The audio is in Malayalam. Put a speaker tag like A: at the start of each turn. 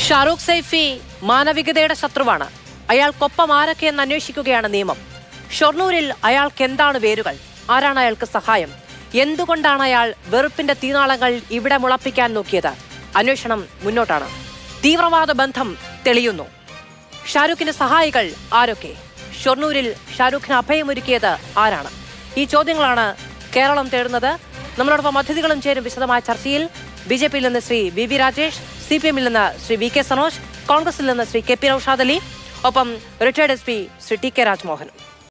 A: ഷാറൂഖ് സൈഫി മാനവികതയുടെ ശത്രുവാണ് അയാൾക്കൊപ്പം ആരൊക്കെ എന്ന് അന്വേഷിക്കുകയാണ് നിയമം ഷൊർണൂരിൽ അയാൾക്ക് എന്താണ് വേരുകൾ ആരാണ് അയാൾക്ക് സഹായം എന്തുകൊണ്ടാണ് അയാൾ വെറുപ്പിന്റെ തീനാളങ്ങൾ ഇവിടെ മുളപ്പിക്കാൻ നോക്കിയത് അന്വേഷണം മുന്നോട്ടാണ് തീവ്രവാദ ബന്ധം തെളിയുന്നു ഷാരൂഖിന്റെ സഹായികൾ ആരൊക്കെ ഷൊർണൂരിൽ ഷാരൂഖിന് അഭയമൊരുക്കിയത് ആരാണ് ഈ ചോദ്യങ്ങളാണ് കേരളം തേടുന്നത് നമ്മളോടൊപ്പം അതിഥികളും ചേരും വിശദമായ ചർച്ചയിൽ ബി ജെ പിയിൽ നിന്ന് ശ്രീ വി വി രാജേഷ് സി പി എമ്മിൽ നിന്ന് ശ്രീ വി കെ സനോജ് കോൺഗ്രസിൽ നിന്ന് ശ്രീ കെ പി നൌഷാദ് അലി ഒപ്പം retired S P Shri T K Rajmohan